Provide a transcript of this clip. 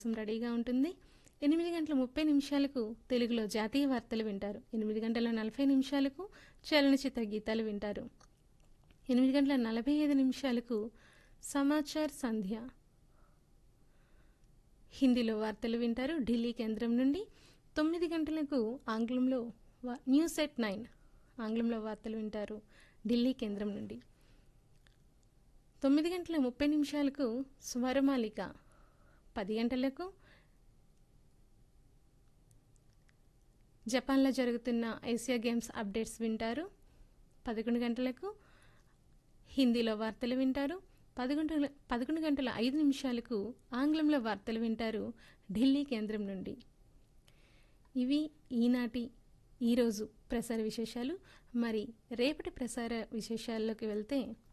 కోసం రెడీగా ఉంటుంది ఎనిమిది గంటల ముప్పై నిమిషాలకు తెలుగులో జాతీయ వార్తలు వింటారు ఎనిమిది గంటల నలభై నిమిషాలకు చలనచిత్ర గీతాలు వింటారు ఎనిమిది గంటల నలభై ఐదు నిమిషాలకు సమాచార్ సంధ్య హిందీలో వార్తలు వింటారు ఢిల్లీ కేంద్రం నుండి తొమ్మిది గంటలకు ఆంగ్లంలో వా- న్యూస్ ఎట్ నైన్ ఆంగ్లంలో వార్తలు వింటారు ఢిల్లీ కేంద్రం నుండి తొమ్మిది గంటల ముప్పై నిమిషాలకు స్వరమాలిక పది గంటలకు జపాన్లో జరుగుతున్న ఏషియా గేమ్స్ అప్డేట్స్ వింటారు పదకొండు గంటలకు హిందీలో వార్తలు వింటారు పదకొండు పదకొండు గంటల ఐదు నిమిషాలకు ఆంగ్లంలో వార్తలు వింటారు ఢిల్లీ కేంద్రం నుండి ఇవి ఈనాటి ఈరోజు ప్రసార విశేషాలు మరి రేపటి ప్రసార విశేషాల్లోకి వెళ్తే